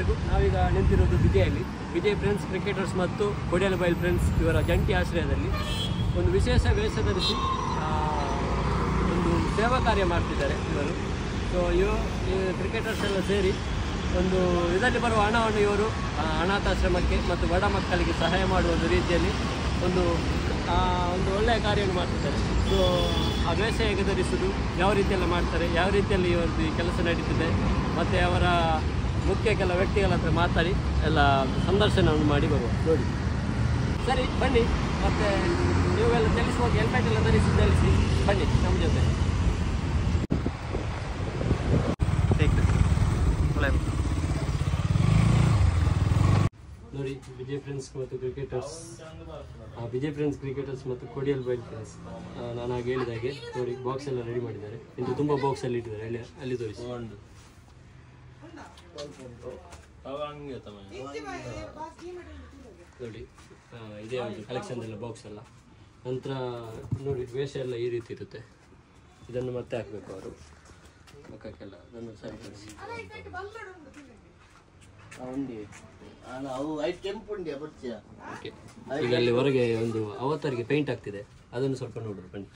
ಎಲ್ಲರಿಗೂ ನಾವೀಗ ನಿಂತಿರೋದು ವಿಜಯಲ್ಲಿ ವಿಜಯ್ ಫ್ರೆಂಡ್ಸ್ ಕ್ರಿಕೆಟರ್ಸ್ ಮತ್ತು ಕೊಡಿಯಲ್ ಬೈಲ್ ಫ್ರೆಂಡ್ಸ್ ಇವರ ಜಂಟಿ ಆಶ್ರಯದಲ್ಲಿ ಒಂದು ವಿಶೇಷ ವೇಷ ಧರಿಸಿ ಆ, ಒಂದು ಸೇವಾ ಕಾರ್ಯ ಮಾಡ್ತಿದ್ದಾರೆ ಇವರು ಸೊ ಇವರು ಈ ಕ್ರಿಕೆಟರ್ಸ್ ಎಲ್ಲ ಸೇರಿ ಒಂದು ಇದರಲ್ಲಿ ಬರುವ ಹಣವನ್ನು ಇವರು ಆ, ಅನಾಥಾಶ್ರಮಕ್ಕೆ ಮತ್ತು ಬಡ ಮಕ್ಕಳಿಗೆ ಸಹಾಯ ಮಾಡುವ ಒಂದು ರೀತಿಯಲ್ಲಿ ಒಂದು ಆ, ಒಂದು ಒಳ್ಳೆಯ ಕಾರ್ಯವನ್ನು ಮಾಡ್ತಿದ್ದಾರೆ ಸೊ ಆ ವೇಷ ಹೇಗೆ ಧರಿಸುವುದು ಯಾವ ರೀತಿಯೆಲ್ಲ ಮಾಡ್ತಾರೆ ಯಾವ ರೀತಿಯಲ್ಲಿ ಇವರದ್ದು ಈ ಕೆಲಸ ನಡೀತಿದೆ ಮತ್ತು ಅವರ ಮುಖ್ಯ ಕೆಲ ವ್ಯಕ್ತಿಗಳ ಹತ್ರ ಮಾತಾಡಿ ಎಲ್ಲ ಸಂದರ್ಶನವನ್ನು ಮಾಡಿ ಬರುವ ನೋಡಿ ಸರಿ ಬನ್ನಿ ಮತ್ತೆ ನೀವೆಲ್ಲ ಚಲಿಸುವಾಗ ಹೆಲ್ಮೆಟ್ ಎಲ್ಲ ಧರಿಸಿ ಚಲಿಸಿ ಬನ್ನಿ ನಮ್ಮ ಜೊತೆ ನೋಡಿ ವಿಜಯ್ ಫ್ರೆಂಡ್ಸ್ ಮತ್ತು ಕ್ರಿಕೆಟರ್ಸ್ ವಿಜಯ್ ಫ್ರೆಂಡ್ಸ್ ಕ್ರಿಕೆಟರ್ಸ್ ಮತ್ತು ಕೊಡಿಯಲ್ ಬೈಲ್ ಫ್ರೆಂಡ್ಸ್ ನಾನು ಹಾಗೆ ಹೇಳಿದ ಹಾಗೆ ನೋಡಿ ಬಾಕ್ಸ್ ಎಲ್ಲ ರೆಡಿ ಮಾಡಿದ್ದಾರೆ ಇದು ತುಂಬ ಬಾಕ್ಸ್ ಅಲ್ಲಿ ಇಟ್ಟಿದ್ದಾರೆ ಅಲ್ಲಿ ಅಲ್ಲಿ ತೋರಿಸಿ ನೋಡಿ ಆ, ಇದೇ ಒಂದು ಕಲೆಕ್ಷನ್ ಎಲ್ಲ ಬಾಕ್ಸ್ ಎಲ್ಲ ನಂತರ ನೋಡಿ ವೇಷ ಎಲ್ಲ ಈ ರೀತಿ ಇರುತ್ತೆ ಇದನ್ನು ಮತ್ತೆ ಹಾಕಬೇಕು ಅವರು ಮುಖಕ್ಕೆಲ್ಲ ಅದನ್ನು ಸರಿಪಡಿಸಿ ಉಂಡಿ ಅವು ಐದು ಕೆಂಪು ಉಂಡಿ ಬಚ್ಚಿಯ ಓಕೆ ಈಗ ಅಲ್ಲಿ ಹೊರಗೆ ಒಂದು ಅವತಾರಿಗೆ ಪೇಂಟ್ ಆಗ್ತಿದೆ ಅದನ್ನು ಸ್ವಲ್ಪ ನೋಡ್ರಿ ಬನ್ನಿ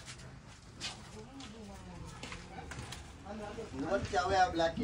ಬಚ್ಚಿ ಅವೇ ಬ್ಲಾಕಿ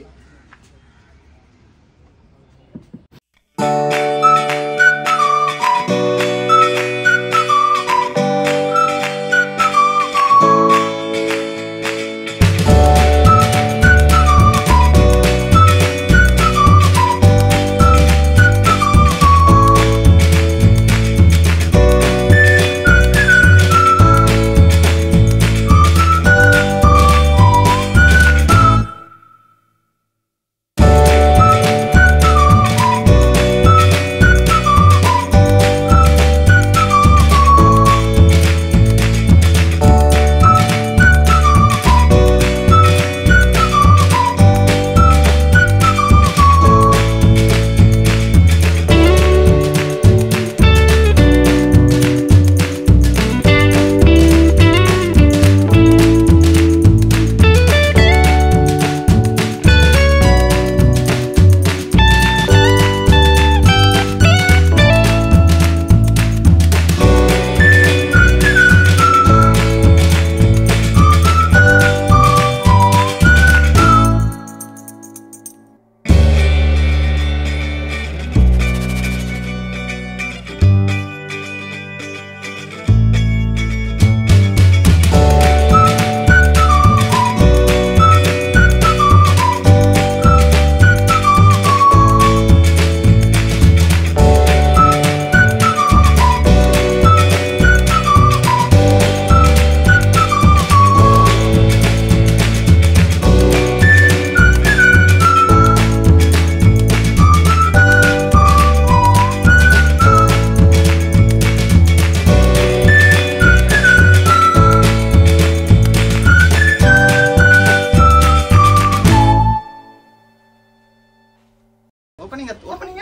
ಓಪನಿಂಗ್ ಓಪನಿಂಗ್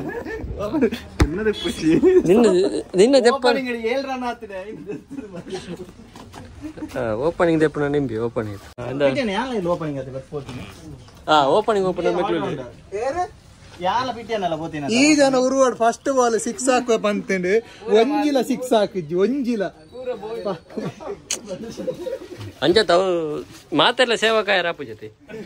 ನಿನ್ನ ನಿನ್ನ ದೆಪ್ಪ ಓಪನಿಂಗ್ ಏಳು ರನ್ ಆಗ್ತಿದೆ ಓಪನಿಂಗ್ ದೆಪ್ಪನ ನಿಂಬಿ ಓಪನಿಂಗ್ ಯಾಲ ಇಲ್ಲ ಓಪನಿಂಗ್ ಆಯ್ತು ಬರ್ಸ್ಬೋತೀನಿ ಹಾ ಓಪನಿಂಗ್ ಓಪನ್ ಯಾಲ ಪಿಟ್ಟಿಯನ್ನಲ್ಲ ಬೋತೀನಿ ಈ ಜನ ಉರುವಾಡ್ ಫಸ್ಟ್ ಬಾಲ್ ಸಿಕ್ಸ್ ಹಾಕುವ ಪಂತಂಡು ಒಂಜಿಲ ಸಿಕ್ಸ್ ಹಾಕಿದ್ವಿ ಒಂಜಿಲ ಅಂಜತ್ ಅವು ಮಾತೆಲ್ಲ ಸೇವಕಾಯ ರಾಪು ಜೊತೆ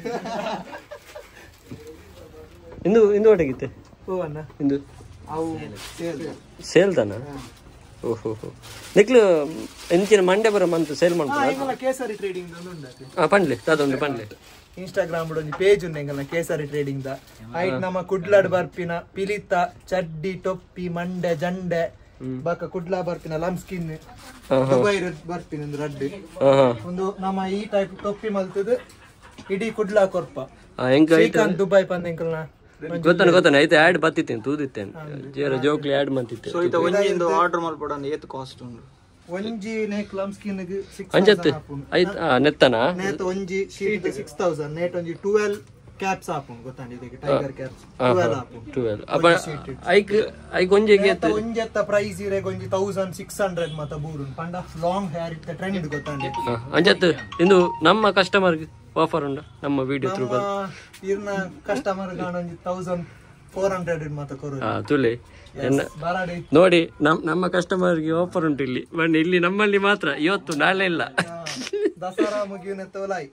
ಇಂದು ಇಂದು ಒಟ್ಟಿಗಿತ್ತೆ ಹೂವನ್ನ ಇಂದು ಅವು ಸೇಲ್ತಾನ ಓಹೋ ಹೋ ನಿಕ್ಲು ಎಂಚಿನ ಮಂಡೆ ಬರ ಮಂತ್ ಸೇಲ್ ಮಾಡ್ತಾರೆ ಈಗಲ ಕೇಸರಿ ಟ್ರೇಡಿಂಗ್ ಒಂದು ಉಂಡತಿ ಹಾ ಪಂಡ್ಲೆ ಅದೊಂದು ಪಂಡ್ಲೆ ಇನ್ಸ್ಟಾಗ್ರಾಮ್ ಒಂದು ಪೇಜ್ ಉಂಡು ಎಂಗಲ್ನ ಕೇಸರಿ ಟ್ರೇಡಿಂಗ್ ದ ಐಟ್ ನಮ್ಮ ಕುಡ್ಲಾಡ್ ಬರ್ಪಿನ ಪಿಲಿತ ಚಡ್ಡಿ ಟೊಪ್ಪಿ ಮಂಡೆ ಜಂಡೆ ಬಕ ಕುಡ್ಲಾ ಬರ್ಪಿನ ಲಮ್ ಸ್ಕಿನ್ ದುಬೈ ಬರ್ಪಿನ ಒಂದು ರಡ್ಡು ಹಾ ಹಾ ಒಂದು ನಮ್ಮ ಈ ಟೈಪ್ ಟೊಪ್ಪಿ ಮಲ್ತದ ಇಡೀ ಕುಡ್ಲಾ ಕೊರ್ಪ ಆ, ಹೆಂಗ್ ಆಯ್ತು ಶ್ರೀಕಾಂತ್ ದುಬೈ ಪಂದ ಎಂಕಲ್ನ ಗೊತ್ತಾನ ಗೊತ್ತಾನ ಐತೆ ಆಡ್ ಬತ್ತಿತ್ತೇನೆ ತೂದಿತ್ತೇನೆ ಜೇರ ಜೋಕ್ಲಿ ಆಡ್ ಮಂತಿತ್ತೆ ಒಂಜಿಂದು ಆರ್ಡರ್ ಮಾಡ್ಬೋಡ ಏತ್ ಕಾಸ್ಟ್ ಉಂಡು ಒಂಜಿ ನೇಕ್ ಲಮ್ ಸ್ಕಿನ್ ಸಿಕ್ಸ್ ಅಂಜತ್ ಐತ್ ಆ, ನೆತ್ತನ ನೇತ್ ಒಂಜಿ ಶೀಟ್ ಸಿಕ್ಸ್ ತೌಸಂಡ್ ನೇಟ್ ಒಂಜಿ ಟ್ವೆಲ್ ಕ್ಯಾಪ್ಸ್ ಹಾಪುಂಡು ಗೊತ್ತಾಂಡಿ ಇದಕ್ಕೆ ಟೈಗರ್ ಕ್ಯಾಪ್ಸ್ ಟ್ವೆಲ್ ಹಾಪುಂಡು ಟ್ವೆಲ್ ಅಪ್ಪ ಐಕ್ ಐಕ್ ಒಂಜಿಗೆ ನೇತ ಒಂಜೆತ್ತ ಪ್ರೈಸ್ ಇರೆಗ್ ಒಂಜಿ ತೌಸಂಡ್ ಸಿಕ್ಸ್ ಹಂಡ್ರೆಡ್ ಮತ್ತ ಬೂರು ಪಂಡ ಲಾಂಗ್ ಹೇರ್ ಇತ್ತ ಟ್ರೆಂಡ್ ಗೊತ್ತಾಂಡಿ ಅಂಜತ್ ಇಂದು ನಮ್ಮ ಕಸ್ಟಮರ್ಗೆ ಆಫರ್ ಉಂಡ ನಮ್ಮ ವಿಡಿಯೋ ತ್ರೂ ನಮ್ಮ ಇರ್ನ ಕಸ್ಟಮರ್ ಒಂಜಿ ತೌಸಂಡ್ ಫೋರ್ ಹಂಡ್ರೆಡ್ ಮಾತ್ರ ಕೊರು ಹಾ ತುಳಿ ಎನ್ನ ಬಾರಾಡಿ ನೋಡಿ ನಮ್ ನಮ್ಮ ಕಸ್ಟಮರ್ಗೆ ಆಫರ್ ಉಂಟು ಇಲ್ಲಿ ಬನ್ನಿ ಇಲ್ಲಿ ನಮ್ಮಲ್ಲಿ ಮಾತ್ರ ಇವತ್ತು ನಾಳೆ ಇಲ್ಲ ದಸರಾ ಮುಗಿಯುನ ತೋಲಾಯಿ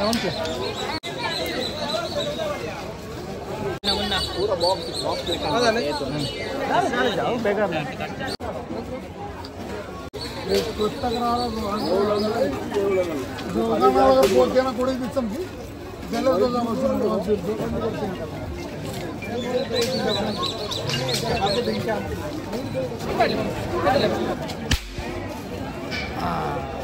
ಆ